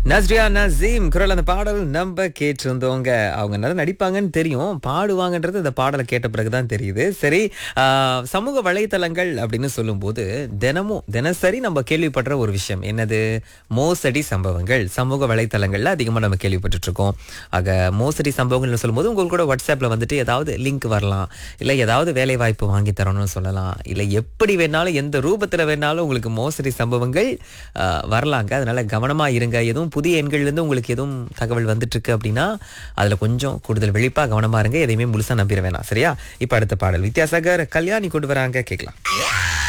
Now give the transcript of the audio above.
நஸ்ரியா நசீம் குரல் அந்த பாடல் நம்ம கேட்டிருந்தோங்க அவங்க நல்லா நடிப்பாங்கன்னு தெரியும் பாடுவாங்கன்றது இந்த பாடலை கேட்ட பிறகுதான் தெரியுது சரி ஆஹ், சமூக வலைத்தளங்கள் அப்படின்னு சொல்லும்போது தினமும் தினசரி நம்ம கேள்விப்படுற ஒரு விஷயம் என்னது மோசடி சம்பவங்கள் சமூக வலைத்தளங்கள்ல அதிகமா நம்ம கேள்விப்பட்டுட்டு இருக்கோம் ஆக மோசடி சம்பவங்கள்னு சொல்லும்போது உங்களுக்கு கூட வாட்ஸ்அப்ல வந்துட்டு ஏதாவது லிங்க் வரலாம் இல்ல ஏதாவது வேலை வாய்ப்பு வாங்கி தரணும்னு சொல்லலாம் இல்ல எப்படி வேணாலும் எந்த ரூபத்துல வேணாலும் உங்களுக்கு மோசடி சம்பவங்கள் ஆஹ், வரலாங்க அதனால கவனமா இருங்க எதுவும் புதிய எண்கள்ல இருந்து உங்களுக்கு எதுவும் தகவல் வந்துட்டு இருக்கு அப்படின்னா அதுல கொஞ்சம் கூடுதல் விழிப்பா கவனமா இருங்க எதையுமே முழுசா நம்பிட வேணாம் சரியா இப்ப அடுத்த பாடல் வித்யாசாகர் கல்யாணி கொண்டு வராங்க கேட்கலாம்